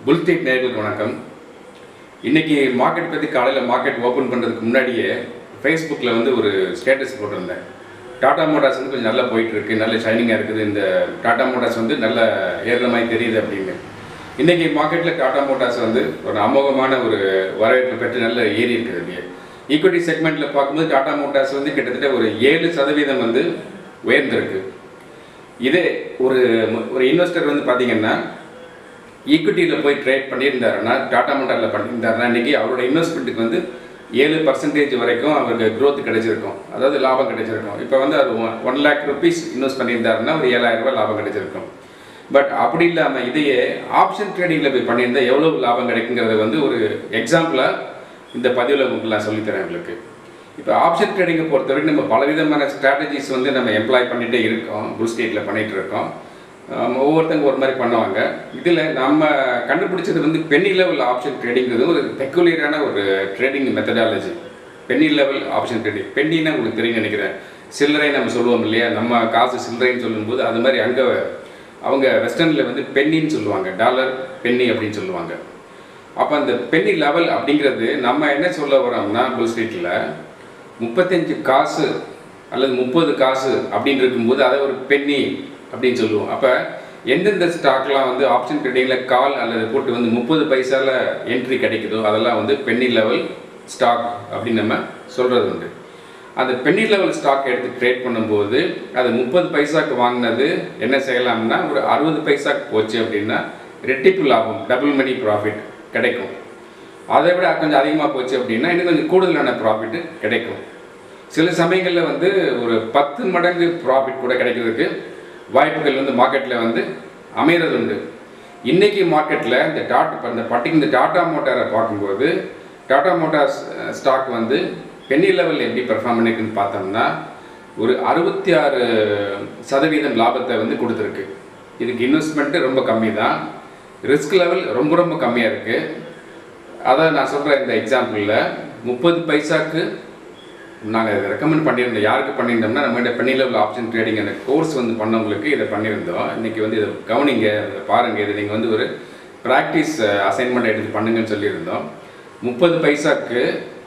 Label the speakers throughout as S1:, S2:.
S1: புல் street நேர்களுக்கு வணக்கம் இன்னைக்கு மார்க்கெட் பற்றி காலையில் மார்க்கெட் ஓப்பன் பண்ணுறதுக்கு முன்னாடியே ஃபேஸ்புக்கில் வந்து ஒரு ஸ்டேட்டஸ் போட்டிருந்தேன் டாடா மோட்டார்ஸ் வந்து கொஞ்சம் நல்லா போயிட்டு இருக்கு நல்ல ஷைனிங்காக இருக்குது இந்த டாடா மோட்டார்ஸ் வந்து நல்ல ஏறுற மாதிரி தெரியுது அப்படின்னு இன்னைக்கு மார்க்கெட்டில் டாடா மோட்டார்ஸ் வந்து ஒரு அமோகமான ஒரு வரவேற்பு பெற்று நல்ல ஏறி இருக்குது அப்படியே ஈக்விட்டி செக்மெண்ட்டில் பார்க்கும்போது டாடா மோட்டார்ஸ் வந்து கிட்டத்தட்ட ஒரு ஏழு சதவீதம் வந்து உயர்ந்திருக்கு இதே ஒரு ஒரு இன்வெஸ்டர் வந்து பார்த்தீங்கன்னா ஈக்விட்டியில் போய் ட்ரேட் பண்ணியிருந்தாருன்னா டாடா மோட்டாரில் பண்ணியிருந்தாருன்னா இன்றைக்கி அவரோட இன்வெஸ்ட்மெண்ட்டுக்கு வந்து ஏழு பர்சன்டேஜ் வரைக்கும் அவருக்கு growth கிடைச்சிருக்கும் அதாவது லாபம் கிடைச்சிருக்கும் இப்போ வந்து அவர் ஒன் லேக் ருபீஸ் இன்வெஸ்ட் பண்ணியிருந்தாருன்னா ஒரு ஏழாயிரம் ரூபாய் லாபம் கிடைச்சிருக்கும் பட் அப்படி இல்லாமல் இதையே ஆப்ஷன் ட்ரேடிங்கில் போய் பண்ணியிருந்தா எவ்வளோ லாபம் கிடைக்குங்கிறத வந்து ஒரு எக்ஸாம்பிளாக இந்த பதிவில் உங்களுக்கு நான் சொல்லித்தரேன் உங்களுக்கு இப்போ ஆப்ஷன் ட்ரேடிங்கை பொறுத்த வரைக்கும் நம்ம பலவிதமான ஸ்ட்ராட்டஜிஸ் வந்து நம்ம எம்ப்ளாய் பண்ணிகிட்டே இருக்கோம் புல் ஸ்டேட்டில் பண்ணிகிட்டு இருக்கோம் ஆம், ஒவ்வொருத்தங்க ஒரு மாதிரி பண்ணுவாங்க இதில் நம்ம கண்டுபிடிச்சது வந்து பென்னி லெவல் ஆப்ஷன் ட்ரேடிங்கிறது ஒரு பெக்குலியரான ஒரு trading methodology penny level option trading பென்னின்னா உங்களுக்கு தெரியும் நினைக்கிறேன் சில்லறை நம்ம சொல்லுவோம் இல்லையா நம்ம காசு சில்லறைன்னு சொல்லும்போது அது மாதிரி அங்கே அவங்க வெஸ்டர்னில் வந்து பென்னின்னு சொல்லுவாங்க டாலர் பென்னி அப்படின்னு சொல்லுவாங்க அப்போ அந்த பென்னி லெவல் அப்படிங்கிறது நம்ம என்ன சொல்ல வரோம்னா புல் ஸ்ட்ரீட்டில் முப்பத்தஞ்சு காசு அல்லது முப்பது காசு அப்படின்னு இருக்கும்போது அதை ஒரு பென்னி அப்படின்னு சொல்லுவோம் அப்போ எந்தெந்த ஸ்டாக்லாம் வந்து ஆப்ஷன் ட்ரேடிங்கில் கால் அல்லது போட்டு வந்து முப்பது பைசால என்ட்ரி கிடைக்குதோ அதெல்லாம் வந்து பென்னி லெவல் ஸ்டாக் அப்படின்னு நம்ம சொல்கிறது உண்டு அந்த பென்னி லெவல் ஸ்டாக் எடுத்து ட்ரேட் பண்ணும்போது அது முப்பது பைசாக்கு வாங்கினது என்ன செய்யலாம்னா ஒரு அறுபது பைசாக்கு போச்சு அப்படின்னா ரெட்டிப்பு லாபம் டபுள் மணி ப்ராஃபிட் கிடைக்கும் அதை விட கொஞ்சம் அதிகமாக போச்சு அப்படின்னா இன்னும் கொஞ்சம் கூடுதலான ப்ராஃபிட் கிடைக்கும் சில சமயங்களில் வந்து ஒரு பத்து மடங்கு ப்ராஃபிட் கூட கிடைக்கிறதுக்கு வாய்ப்புகள் வந்து மார்க்கெட்டில் வந்து அமைகிறது உண்டு இன்னைக்கு மார்க்கெட்டில் இந்த டாட் இப்போ இந்த பர்டிகுலர் இந்த டாடா மோட்டாரை பார்க்கும்போது டாடா மோட்டார்ஸ் ஸ்டாக் வந்து பென்னி லெவல் எப்படி பெர்ஃபார்ம் பண்ணிருக்குன்னு பார்த்தோம்னா ஒரு அறுபத்தி ஆறு சதவீதம் லாபத்தை வந்து கொடுத்துருக்கு இதுக்கு இன்வெஸ்ட்மெண்ட்டு ரொம்ப கம்மி தான் ரிஸ்க் லெவல் ரொம்ப ரொம்ப கம்மியாக இருக்குது அதான் நான் சொல்கிற இந்த எக்ஸாம்பிளில் முப்பது பைசாக்கு நாங்கள் இதை ரெக்கமெண்ட் பண்ணியிருந்தோம் யாருக்கு பண்ணியிருந்தோம்னா நம்மகிட்ட பென்னி லெவல் ஆப்ஷன் ட்ரேடிங் அந்த கோர்ஸ் வந்து பண்ணவங்களுக்கு இதை பண்ணியிருந்தோம் இன்றைக்கி வந்து இதை கவனிங்க இதை பாருங்கள் இதை நீங்கள் வந்து ஒரு ப்ராக்டிஸ் அசைன்மெண்ட் எடுத்து பண்ணுங்கன்னு சொல்லியிருந்தோம் முப்பது பைசாக்கு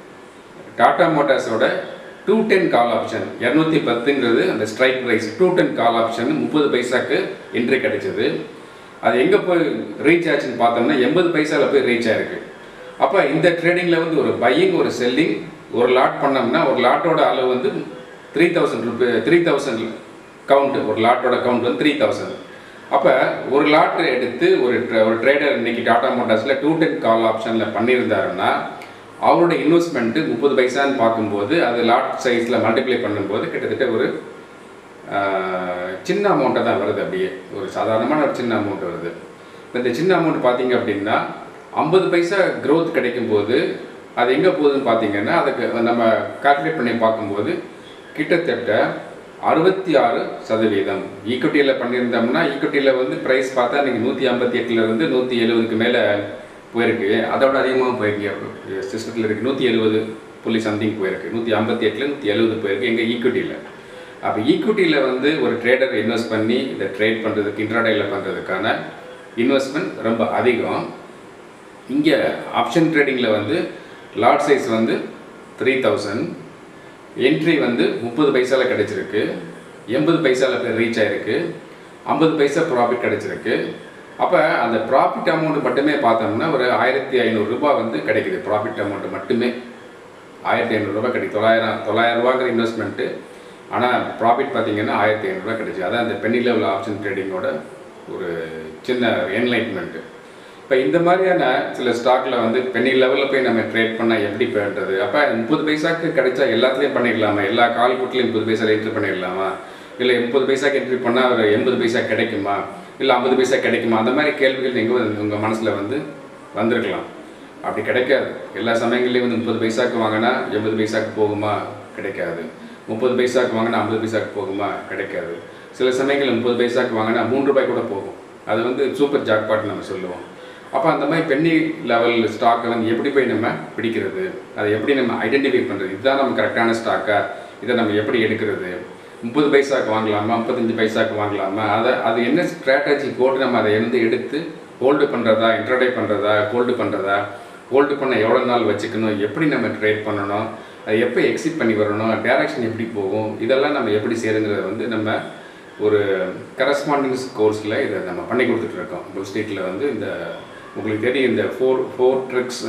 S1: டாடா மோட்டார்ஸோட டூ டென் கால் ஆப்ஷன் இரநூத்தி பத்துங்கிறது அந்த strike price two ten call option முப்பது பைசாக்கு என்ட்ரி கிடைச்சது அது எங்கே போய் ரீச் ஆச்சுன்னு பார்த்தோம்னா எண்பது பைசாவில் போய் ரீச் ஆயிருக்கு அப்போ இந்த ட்ரேடிங்கில் வந்து ஒரு பையிங் ஒரு செல்லிங் ஒரு லாட் பண்ணோம்னா ஒரு லாட்டோட அளவு வந்து three thousand rupee three thousand count ஒரு லாட்டோட கவுண்ட் வந்து த்ரீ தௌசண்ட் அப்போ ஒரு லாட் எடுத்து ஒரு tra- ஒரு ட்ரேடர் இன்னைக்கு டாடா மோட்டார்ஸில் டூ டென் கால் ஆப்ஷனில் பண்ணியிருந்தாருன்னா அவரோட இன்வெஸ்ட்மெண்ட்டு முப்பது பைசான்னு பார்க்கும்போது அது லாட் சைஸில் மல்டிப்ளை பண்ணும்போது கிட்டத்தட்ட ஒரு ஆஹ், சின்ன அமௌண்ட்டாக தான் வருது அப்படியே ஒரு சாதாரணமான ஒரு சின்ன அமௌண்ட் வருது இப்போ இந்த சின்ன அமௌண்ட் பார்த்தீங்க அப்படின்னா ஐம்பது பைசா growth கிடைக்கும்போது அது எங்கே போகுதுன்னு பார்த்தீங்கன்னா அதுக்கு நம்ம கால்குலேட் பண்ணி பார்க்கும்போது கிட்டத்தட்ட அறுபத்தி ஆறு சதவீதம் ஈக்விட்டியில் பண்ணியிருந்தோம்னா ஈக்விட்டியில் வந்து ப்ரைஸ் பார்த்தா நீங்கள் நூற்றி ஐம்பத்தி எட்டுலேருந்து நூற்றி எழுபதுக்கு மேலே போயிருக்கு அதோட அதிகமாக போயிருக்கு சிஸ்டத்தில் இருக்குது நூற்றி எழுபது புள்ளி சம்திங் போயிருக்கு நூற்றி ஐம்பத்தி எட்டில் நூற்றி எழுபது போயிருக்கு எங்கள் ஈக்விட்டியில் அப்போ ஈக்விட்டியில் வந்து ஒரு ட்ரேடர் இன்வெஸ்ட் பண்ணி இந்த ட்ரேட் பண்ணுறதுக்கு இன்ட்ராடேயில் பண்ணுறதுக்கான இன்வெஸ்ட்மெண்ட் ரொம்ப அதிகம் இங்கே ஆப்ஷன் ட்ரேடிங்கில் வந்து லாட் சைஸ் வந்து த்ரீ தௌசண்ட் என்ட்ரி வந்து முப்பது பைசால கிடைச்சிருக்கு எண்பது பைசால போய் ரீச் ஆயிருக்கு ஐம்பது பைசா ப்ராஃபிட் கிடைச்சிருக்கு அப்போ அந்த ப்ராஃபிட் அமௌண்ட் மட்டுமே பார்த்தோம்னா ஒரு ஆயிரத்தி ஐநூறுரூபா வந்து கிடைக்குது ப்ராஃபிட் அமௌண்ட் மட்டுமே ஆயிரத்தி ஐநூறுரூபா கிடைக்கும் தொள்ளாயிரம் தொள்ளாயிரம் ரூபாங்கிற இன்வெஸ்ட்மெண்ட்டு ஆனால் ப்ராஃபிட் பார்த்தீங்கன்னா ஆயிரத்தி ஐநூறுரூவா கிடைச்சி அதான் அந்த பென்னி லெவல் ஆப்ஷன் ட்ரேடிங்கோட ஒரு சின்ன என்லைட்மெண்ட்டு இப்போ இந்த மாதிரியான சில ஸ்டாக்கில் வந்து பென்னி லெவலில் போய் நம்ம ட்ரேட் பண்ணால் எப்படி பண்ணுறது அப்போ முப்பது பைசாக்கு கிடைச்சா எல்லாத்துலேயும் பண்ணிடலாமா எல்லா கால் குட்டிலையும் முப்பது பைசா என்ட்ரி பண்ணிடலாமா இல்லை முப்பது பைசாக்கு என்ட்ரி பண்ணால் ஒரு எண்பது பைசா கிடைக்குமா இல்லை ஐம்பது பைசா கிடைக்குமா அந்த மாதிரி கேள்விகள் நீங்கள் உங்கள் மனசில் வந்து வந்திருக்கலாம் அப்படி கிடைக்காது எல்லா சமயங்கள்லையும் வந்து முப்பது பைசாக்கு வாங்கினா எண்பது பைசாக்கு போகுமா கிடைக்காது முப்பது பைசாக்கு வாங்கினா ஐம்பது பைசாக்கு போகுமா கிடைக்காது சில சமயங்களில் முப்பது பைசாக்கு வாங்கினா மூன்று ரூபாய் கூட போகும் அது வந்து சூப்பர் ஜாக்பாட் நம்ம சொல்லுவோம் அப்போ அந்த மாதிரி பென்னி லெவல் ஸ்டாக்கை வந்து எப்படி போய் நம்ம பிடிக்கிறது அதை எப்படி நம்ம ஐடென்டிஃபை பண்ணுறது இதுதான் நம்ம கரெக்டான ஸ்டாக்கா இதை நம்ம எப்படி எடுக்கிறது முப்பது பைசாக்கு வாங்கலாமா முப்பத்தஞ்சு பைசாக்கு வாங்கலாமா அதை அது என்ன ஸ்ட்ராட்டஜி போட்டு நம்ம அதை வந்து எடுத்து ஹோல்டு பண்ணுறதா இன்ட்ரடே பண்ணுறதா ஹோல்டு பண்ணுறதா ஹோல்டு பண்ண எவ்வளோ நாள் வச்சுக்கணும் எப்படி நம்ம ட்ரேட் பண்ணணும் அது எப்போ எக்ஸிட் பண்ணி வரணும் டேரக்ஷன் எப்படி போகும் இதெல்லாம் நம்ம எப்படி செய்யறதுங்கிறத வந்து நம்ம ஒரு கரஸ்பாண்டன்ஸ் கோர்ஸில் இதை நம்ம பண்ணி கொடுத்துட்ருக்கோம் புல் ஸ்ட்ரீட்டில் வந்து இந்த உங்களுக்கு தெரியும் இந்த ஃபோர் ஃபோர் ட்ரிக்ஸ்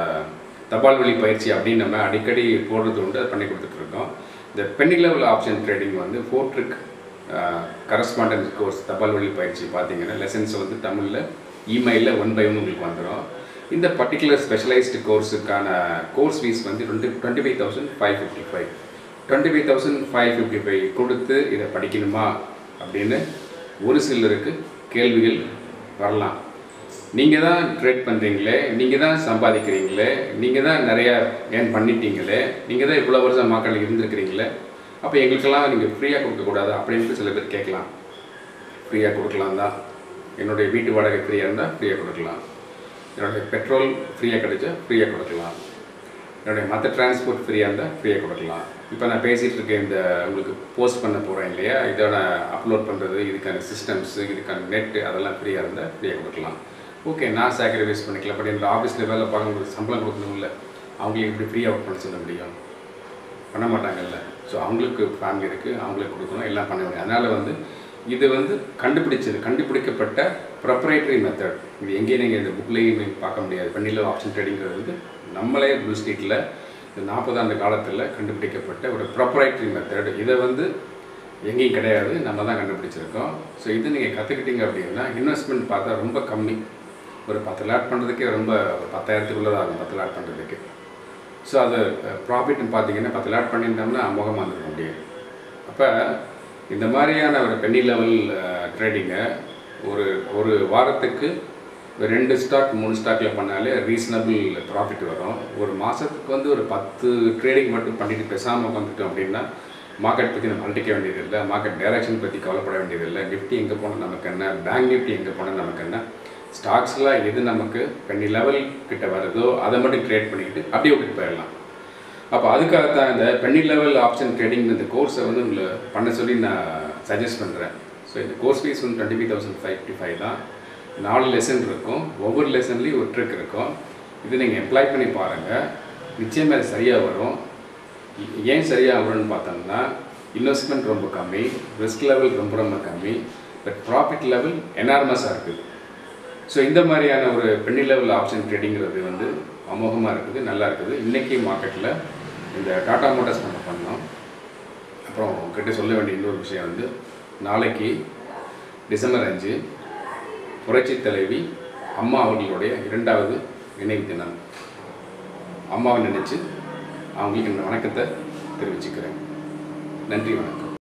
S1: தபால் வழி பயிற்சி அப்படின்னு நம்ம அடிக்கடி போடுறது உண்டு அது பண்ணி கொடுத்துட்ருக்கோம் இந்த பென்னி லெவல் ஆப்ஷன் ட்ரேடிங் வந்து ஃபோர் ட்ரிக் கரஸ்பாண்டன்ஸ் கோர்ஸ் தபால் வழி பயிற்சி பார்த்தீங்கன்னா லெசன்ஸ் வந்து தமிழில் இமெயிலில் ஒன் பை ஒன் உங்களுக்கு வந்துடும் இந்த பர்டிகுலர் ஸ்பெஷலைஸ்டு கோர்ஸுக்கான கோர்ஸ் ஃபீஸ் வந்து twenty twenty five thousand five fifty five twenty five thousand five fifty five கொடுத்து இதை படிக்கணுமா அப்படின்னு ஒரு சிலருக்கு கேள்விகள் வரலாம் நீங்கள் தான் ட்ரேட் பண்ணுறீங்களே நீங்கள் தான் சம்பாதிக்கிறீங்களே நீங்கள் தான் நிறையா ஏர்ன் பண்ணிட்டீங்களே நீங்கள் தான் இவ்வளோ வருஷம் மக்கள் இருந்திருக்கிறீங்களே அப்போ எங்களுக்கெல்லாம் நீங்கள் ஃப்ரீயாக கொடுக்கக்கூடாது அப்படின்ட்டு சில பேர் கேட்கலாம் ஃப்ரீயாக கொடுக்கலாம் தான் என்னுடைய வீட்டு வாடகை ஃப்ரீயாக இருந்தால் ஃப்ரீயாக கொடுக்கலாம் என்னுடைய பெட்ரோல் ஃப்ரீயாக கிடைச்சா ஃப்ரீயாக கொடுக்கலாம் என்னுடைய மற்ற டிரான்ஸ்போர்ட் ஃப்ரீயாக இருந்தால் ஃப்ரீயாக கொடுக்கலாம் இப்போ நான் பேசிகிட்டு இருக்கேன் இந்த உங்களுக்கு போஸ்ட் பண்ண போகிறேன் இல்லையா இதோட அப்லோட் பண்ணுறது இதுக்கான சிஸ்டம்ஸு இதுக்கான நெட்டு அதெல்லாம் ஃப்ரீயாக இருந்தால் ஃப்ரீயாக கொடுக்கலாம் ஓகே நான் சாக்ரிஃபைஸ் பண்ணிக்கலாம் பட் இந்த ஆஃபீஸில் வேலை பார்க்கும்போது சம்பளம் கொடுக்கணும்ல அவங்களுக்கு எப்படி ஃப்ரீயாக ஒர்க் பண்ண சொல்ல முடியும் பண்ண மாட்டாங்கல்ல ஸோ அவங்களுக்கு ஃபேமிலி இருக்குது அவங்களுக்கு கொடுக்கணும் எல்லாம் பண்ண முடியும் அதனால் வந்து இது வந்து கண்டுபிடிச்சது கண்டுபிடிக்கப்பட்ட ப்ரொப்ரைட்டரி மெத்தட் இது எங்கேயும் நீங்கள் இந்த புக்லேயும் நீங்கள் பார்க்க முடியாது பண்ணில ஆப்ஷன் ட்ரேடிங்கிறது வந்து நம்மளே ப்ளூ ஸ்ட்ரீட்டில் இந்த நாற்பதாண்டு காலத்தில் கண்டுபிடிக்கப்பட்ட ஒரு ப்ரொப்ரைட்டரி மெத்தட் இதை வந்து எங்கேயும் கிடையாது நம்ம தான் கண்டுபிடிச்சிருக்கோம் ஸோ இது நீங்கள் கற்றுக்கிட்டீங்க அப்படின்னா இன்வெஸ்ட்மெண்ட் பார்த்தா ரொம்ப கம்மி ஒரு பத்து லேட் பண்ணுறதுக்கே ரொம்ப ஒரு பத்தாயிரத்துக்குள்ளே தான் ஆகும் பத்து லேட் பண்ணுறதுக்கு ஸோ அது ப்ராஃபிட்னு பார்த்தீங்கன்னா பத்து லேட் பண்ணியிருந்தோம்னா அமோகமாக இருந்திருக்க முடியும் அப்போ இந்த மாதிரியான ஒரு பென்னி லெவல் ட்ரேடிங்கை ஒரு ஒரு வாரத்துக்கு ஒரு ரெண்டு ஸ்டாக் மூணு ஸ்டாக்கில் பண்ணாலே ரீசனபிள் ப்ராஃபிட் வரும் ஒரு மாதத்துக்கு வந்து ஒரு பத்து ட்ரேடிங் மட்டும் பண்ணிட்டு பேசாமல் உட்காந்துட்டோம் அப்படின்னா மார்க்கெட் பற்றி நம்ம அழட்டிக்க வேண்டியதில்லை மார்க்கெட் டைரக்ஷன் பற்றி கவலைப்பட வேண்டியதில்லை நிஃப்டி எங்கே போனால் நமக்கு என்ன பேங்க் நிஃப்டி எங்கே போனால் நமக்கு என்ன ஸ்டாக்ஸில் எது நமக்கு பென்னி லெவல் கிட்ட வருதோ அதை மட்டும் ட்ரேட் பண்ணிக்கிட்டு அப்படியே விட்டுட்டு போயிடலாம் அப்போ அதுக்காக தான் இந்த பென்னி லெவல் ஆப்ஷன் ட்ரேடிங் இந்த கோர்ஸை வந்து உங்களை பண்ண சொல்லி நான் சஜஸ்ட் பண்ணுறேன் ஸோ இந்த கோர்ஸ் ஃபீஸ் வந்து twenty five thousand five fifty five தான் நாலு லெசன் இருக்கும் ஒவ்வொரு லெசன்லேயும் ஒரு ட்ரிக் இருக்கும் இது நீங்கள் அப்ளை பண்ணி பாருங்கள் நிச்சயமாக அது சரியாக வரும் ஏன் சரியாக வரும்னு பார்த்தோம்னா இன்வெஸ்ட்மெண்ட் ரொம்ப கம்மி ரிஸ்க் லெவல் ரொம்ப ரொம்ப கம்மி பட் ப்ராஃபிட் லெவல் எனார்மஸாக இருக்குது ஸோ இந்த மாதிரியான ஒரு பென்னி லெவல் ஆப்ஷன் ட்ரேடிங்கிறது வந்து அமோகமாக இருக்குது நல்லா இருக்குது இன்றைக்கி மார்க்கெட்டில் இந்த டாடா மோட்டார்ஸ் நம்ம பண்ணோம் அப்புறம் உங்ககிட்ட சொல்ல வேண்டிய இன்னொரு விஷயம் வந்து நாளைக்கு டிசம்பர் அஞ்சு புரட்சி தலைவி அம்மா அவர்களுடைய இரண்டாவது நினைவு தினம் அம்மாவை நினச்சி அவங்களுக்கு இந்த வணக்கத்தை தெரிவிச்சுக்கிறேன் நன்றி வணக்கம்